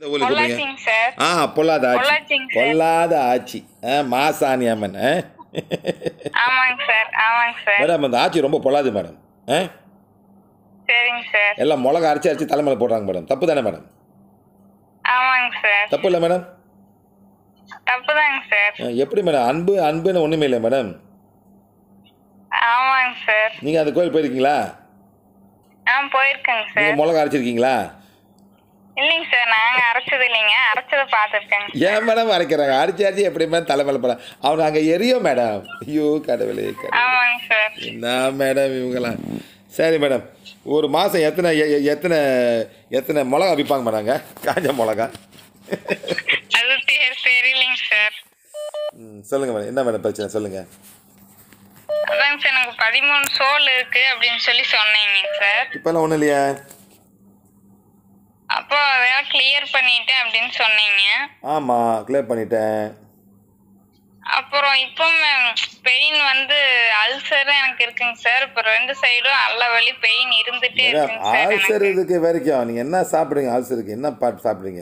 ஊரில் கூப்பிடுங்க பொள்ளாச்சிங்க சார் ஆ பொல்லாத ஆட்சி பொள்ளாச்சிங்க சார். பொல்லாத ஆட்சி ஆ மாசாணி அம்மன் ஆ ஆமாங்க சார் ஆமாங்க சார் மேடம் அந்த ஆட்சி ரொம்ப பொல்லாது மேடம் ஆ சரிங்க சார் எல்லாம் மிளகா அரைச்சி அரைச்சி தலைமையில் போடுறாங்க மேடம் தப்பு தானே மேடம் ஆமாங்க சார் தப்பு இல்லை மேடம் தப்புதாங்க சார் ஆ, எப்படி மேடம் அன்பு அன்புன்னு ஒன்றுமே இல்லை மேடம் ஆமாங்க சார் நீங்கள் அந்த கோயில் போயிருக்கீங்களா ஆ போயிருக்கேங்க சார் நீங்கள் மிளகா அரைச்சிருக்கீங்களா இல்லைங்க சார் நாங்க அரைச்சது இல்லைங்க அரைச்சதை பார்த்துருக்கேங்க ஏன் மேடம் அரைக்கிறாங்க அரைச்சி அரைச்சி எப்படி மேடம் தலைமையில் போடுறாங்க அவங்க அங்கே எரியும் மேடம் ஐயோ கடவுளே கடவுளே. ஆமாங்க சார் என்ன மேடம் இவங்களாம் சரி மேடம் ஒரு மாதம் எத்தனை எ- எ- எத்தனை எத்தனை மிளகா விற்பாங்க மேடாங்க காஞ்ச மிளகா அது தெரி தெரியலைங்க சார் ம் சொல்லுங்கள் மேடம் என்ன மேடம் பிரச்சனை சொல்லுங்கள் அதாங்க சார் எனக்கு பதிமூணு சோல் இருக்கு அப்படின்னு சொல்லி சொன்னீங்க சார் இப்போல்லாம் ஒன்றும் இல்லையா அப்போ அதெல்லாம் கிளியர் பண்ணிட்டேன் அப்படின்னு சொன்னீங்க ஆமாம் கிளியர் பண்ணிட்டேன் அப்புறம் இப்போ பெயின் வந்து அல்சர் எனக்கு இருக்குங்க சார் இப்போ ரெண்டு சைடும் அல்ல வலி பெயின் இருந்துட்டே மேடம் இருக்குங்க சார் ஆல்சர் எனக்கு இதுக்கு வரைக்கும் நீங்கள் என்ன சாப்பிட்றீங்க ஆல்சருக்கு என்ன பாட்டு சாப்பிட்றீங்க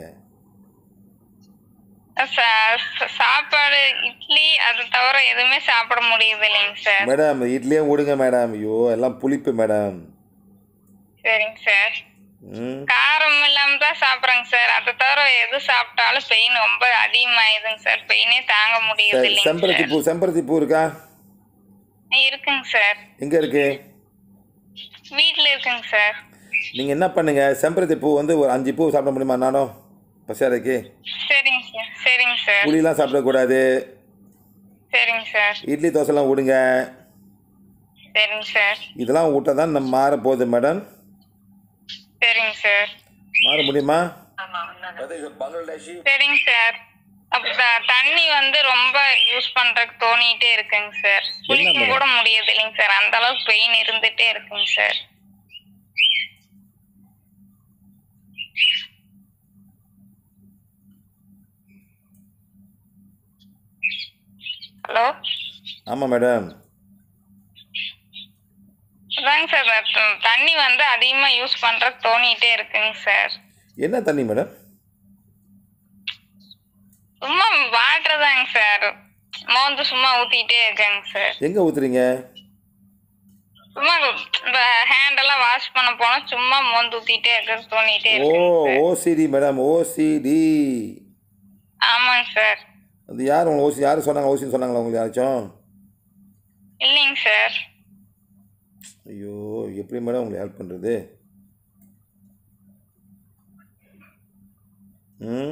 சா- சா- சாப்பாடு இட்லி அது தவிர எதுவுமே சாப்பிட முடியுது இல்லைங்க சார் மேடம் இட்லியே விடுங்க மேடம் ஐயோ எல்லாம் புளிப்பு மேடம் சரிங்க சார் ம் காரம் இல்லாம தான் சாப்பிட்றேங்க சார் அதை தவிர எது சாப்பிட்டாலும் பெயின் ரொம்ப அதிகமாயிடுதுங்க சார் பெயினே தாங்க முடியுது சரி இல்லைங்க செம்பருத்தி சார் பூ செம்பருத்தி பூ இருக்கா இருக்குங்க சார் எங்கே இருக்கு வீட்டில் இருக்குங்க சார் நீங்கள் என்ன பண்ணுங்க செம்பருத்தி பூ வந்து ஒரு அஞ்சு பூ சாப்பிட முடியுமா நானும் பசியாரைக்கு சரிங்க சார் சரிங்க சார் புளிலாம் சாப்பிடக்கூடாது சரிங்க சார் இட்லி தோசைலாம் விடுங்க சரிங்க சார் இதெல்லாம் விட்டா தான் நம்ம மாற போகுது மேடம் சரிங்க சார் மாற முடியுமா சரிங்க சார் அப்ப த- தண்ணி வந்து ரொம்ப யூஸ் பண்றதுக்கு தோணிட்டே இருக்குங்க சார் குளிக்க madam? கூட முடியாது இல்லைங்க சார் அந்த அளவுக்கு பெயின் இருந்துட்டே இருக்குங்க சார் ஹலோ ஆமாம் மேடம் அதாங்க சார் த- தண்ணி வந்து அதிகமா யூஸ் பண்றதுக்கு தோணிட்டே இருக்குங்க சார் என்ன தண்ணி மேடம் சும்மா வாட்டர் தாங்க சார் மோந்து சும்மா ஊத்திட்டே இருக்கேங்க சார் எங்கே ஊற்றுறீங்க சும்மா இந்த ஹேண்ட் எல்லாம் வாஷ் பண்ண போனா சும்மா மோந்து ஊத்திட்டே இருக்கிறது தோணிட்டே ஓ இருக்குங்க சார் ஓசிடி மேடம் ஓசிடி ஆமாங்க சார் அது யார் உங்களுக்கு ஓசி யார் சொன்னாங்க ஓசின்னு சொன்னாங்களா உங்களுக்கு யாராச்சும் இல்லைங்க சார் ஐயோ எப்படி மேடம் உங்களுக்கு ஹெல்ப் பண்ணுறது ம்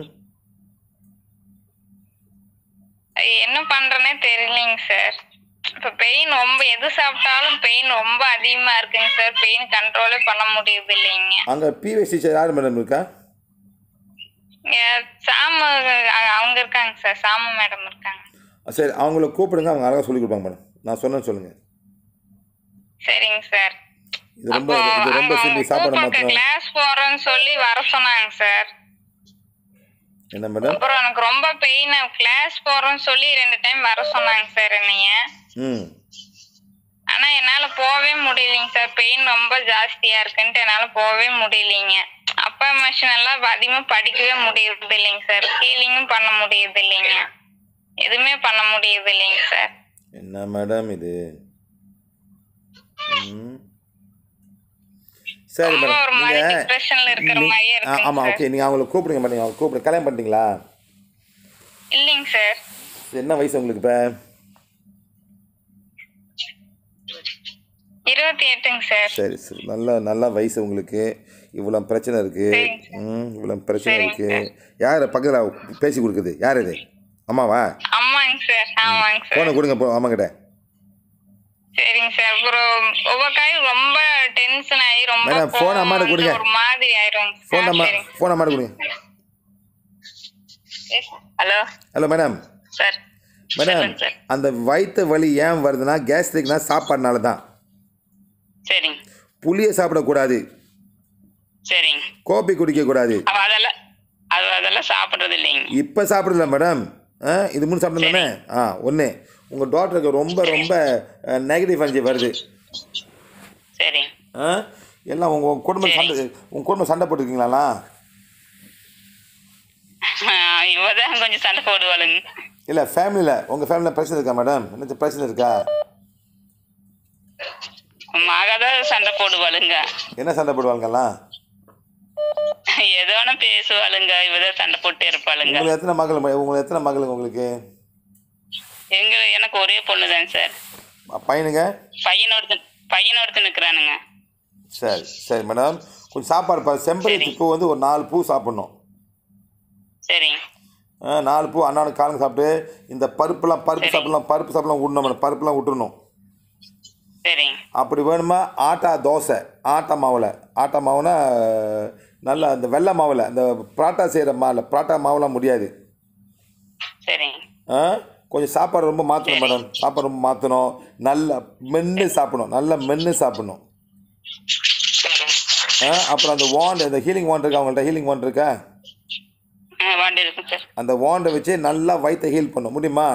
அது என்ன பண்றேனே தெரியலைங்க சார் இப்ப பெயின் ரொம்ப எது சாப்பிட்டாலும் பெயின் ரொம்ப அதிகமா இருக்குங்க சார் பெயின் கண்ட்ரோலே பண்ண முடியுது இல்லைங்க அங்கே பிவிஎஸ் டீச்சர் யார் மேடம் இருக்கா இங்க சாமு அ- அவங்க இருக்காங்க சார் சாமு மேடம் இருக்காங்க சரி அவங்கள கூப்பிடுங்க அவங்க அழகாக சொல்லி கொடுப்பாங்க மேடம் நான் சொன்னேன்னு சொல்லுங்கள் சரிங்க சார் இது ரொம்ப இது ரொம்ப சிம்பி சாப்பாடு மாத்திரம் கிளாஸ் போறேன்னு சொல்லி வர சொன்னாங்க சார் என்ன மேடம் அப்புறம் எனக்கு ரொம்ப பெயின் கிளாஸ் போறேன்னு சொல்லி ரெண்டு டைம் வர சொன்னாங்க சார் என்னைய ம் ஆனா என்னால போகவே முடியலைங்க சார் பெயின் ரொம்ப ஜாஸ்தியா இருக்குன்ட்டு என்னால போகவே முடியலைங்க அப்பா மிஷின் எல்லாம் அதிகமா படிக்கவே முடியுது இல்லைங்க சார் ஹீலிங்கும் பண்ண முடியுது இல்லைங்க எதுவுமே பண்ண முடியுது இல்லைங்க சார் என்ன மேடம் இது ம் சரி ரொம்ப மேடம் ஒரு மாதிரி நீங்கள் டிப்ரெஷன்ல இருக்கிற மாதிரியே இருக்குங்க ஆமாம் சார் ஓகே நீங்கள் அவங்கள கூப்பிடுங்க மேடம் அவங்க கூப்பிடுங்க கல்யாணம் பண்ணிட்டீங்களா இல்லைங்க சார் என்ன வயசு உங்களுக்கு இப்போ இருபத்தி எட்டுங்க சார் சரி சரி நல்ல நல்ல வயசு உங்களுக்கு இவ்வளோ பிரச்சனை இருக்குது சரிங்க ம் இவ்வளோ பிரச்சனை சரிங்க இருக்குது யார் பக்கத்தில் பேசி கொடுக்குது யார் இது அம்மாவா ஆமாங்க சார் ஆமாங்க சார் ஃபோனை கொடுங்க போ அம்மாக்கிட்ட சரிங்க சார் அப்புறம் ஒவ்வொரு காயும் ரொம்ப டென்ஷன் ஆகி ரொம்ப மேடம், phone கோவம் அம்மாட்ட வந்து கொடுங்க. ஒரு மாதிரி ஆயிரும் ஃபோன் அம்மா ஃபோன் அம்மாட்ட கொடுங்க hello hello madam sir madam சொல்லுங்க சார் அந்த வயிற்று வலி ஏன் வருதுன்னா கேஸ்ட்ரிக்னா சாப்பாடுனால தான் சரிங்க புளியை சாப்பிடக்கூடாது சரிங்க கோப்பி குடிக்கக்கூடாது அவ அதெல்லாம் அது அதெல்லாம் சாப்பிடுறது இல்லைங்க இப்போ சாப்பிடல மேடம் ஆ இது மூணு சாப்பிடணும் தானே ஆ ஒன்று உங்கள் டாக்டருக்கு ரொம்ப ரொம்ப நெகட்டிவ் எனர்ஜி வருது சரிங்க ஆ எல்லாம் உங்கள் குடும்பம் சண்டை உங்கள் குடும்பம் சண்டை போட்டுருக்கீங்களா இவதான் கொஞ்சம் சண்டை போடுவாளுங்க இல்லை ஃபேமிலியில் உங்கள் ஃபேமிலியில் பிரச்சனை இருக்கா மேடம் என்ன பிரச்சனை இருக்கா மகதான் சண்டை போடுவாளுங்க என்ன சண்டை போடுவாங்கலாம் ஏதோ ஒண்ணு பேசுவாளுங்க இவதான் சண்டை போட்டு இருப்பாளுங்க உங்களுக்கு எத்தனை மகள் உங்களுக்கு எத்தனை மகளுங்க உங்களுக்கு எங்க எனக்கு ஒரே பொண்ணுதான் சார் பையனுங்க பையன் ஒருத்தன் பையன் ஒருத்தன் நிக்கிறானுங்க சரி சரி மேடம் கொஞ்சம் சாப்பாடு பா செம்பருத்தி பூ வந்து ஒரு நாலு பூ சாப்பிட்ணும் சரிங்க ஆ, நாலு பூ அன்னாடு காலங்க சாப்பிட்டு இந்த பருப்புலாம் பருப்பு சாப்பிடலாம் பருப்பு சாப்பிடலாம் விடணும் மேடம் பருப்புலாம் விட்டுறணும் சரிங்க அப்படி வேணுமா ஆட்டா தோசை ஆட்டா மாவில் ஆட்டா மாவுனா நல்லா அந்த வெள்ளை மாவில் அந்த பராட்டா செய்கிற மாவில் பராட்டா மாவுலாம் முடியாது சரிங்க ஆ கொஞ்சம் சாப்பாடு ரொம்ப மாற்றணும் மேடம் சாப்பாடு ரொம்ப மாற்றணும் நல்லா மென்று சாப்பிடணும் நல்லா மென்று சாப்பிடணும் சரி ஆ அப்புறம் அந்த வாண்ட் அந்த ஹீலிங் வாண்ட் இருக்கா அவங்கள்ட்ட ஹீலிங் வாண்ட் இருக்கா ஆ வாண்டி இருக்கும் சார் அந்த வாண்டை வச்சு நல்லா வயிற்றை ஹீல் பண்ணும் முடியுமா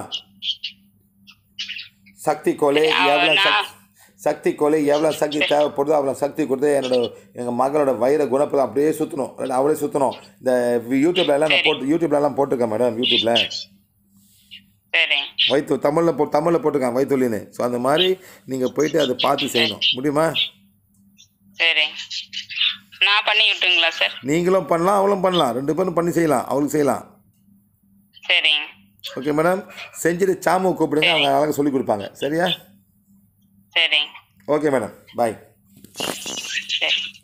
சக்தி கோலை எவ்வளோ சக்தி சக்தி கோலை எவ்வளோ சக்தி தேவைப்படுதோ அவ்வளோ சக்தி கொடுத்து என்னோட எங்கள் மகளோட வயிறை குணப்பதை அப்படியே சுற்றணும் அவளே சுற்றணும் இந்த யூடியூப்ல எல்லாம் நான் போட்டு யூடியூப்ல எல்லாம் போட்டிருக்கேன் மேடம் யூடியூப்ல சரிங்க வயிற்று தமிழில் போ தமிழில் போட்டிருக்கேன் வயிற்றுலின்னு ஸோ அந்த மாதிரி நீங்கள் போயிட்டு அதை பார்த்து செய்யணும் முடியுமா சரிங்க நான் பண்ணி விட்டுங்களா சார் நீங்களும் பண்ணலாம் அவளும் பண்ணலாம் ரெண்டு பேரும் பண்ணி செய்யலாம் அவளுக்கு செய்யலாம் சரிங்க ஓகே மேடம் செஞ்சுட்டு சாமு கூப்பிடுங்க அவங்க அழகாக சொல்லி கொடுப்பாங்க சரியா சரிங்க ஓகே மேடம் பாய் சரி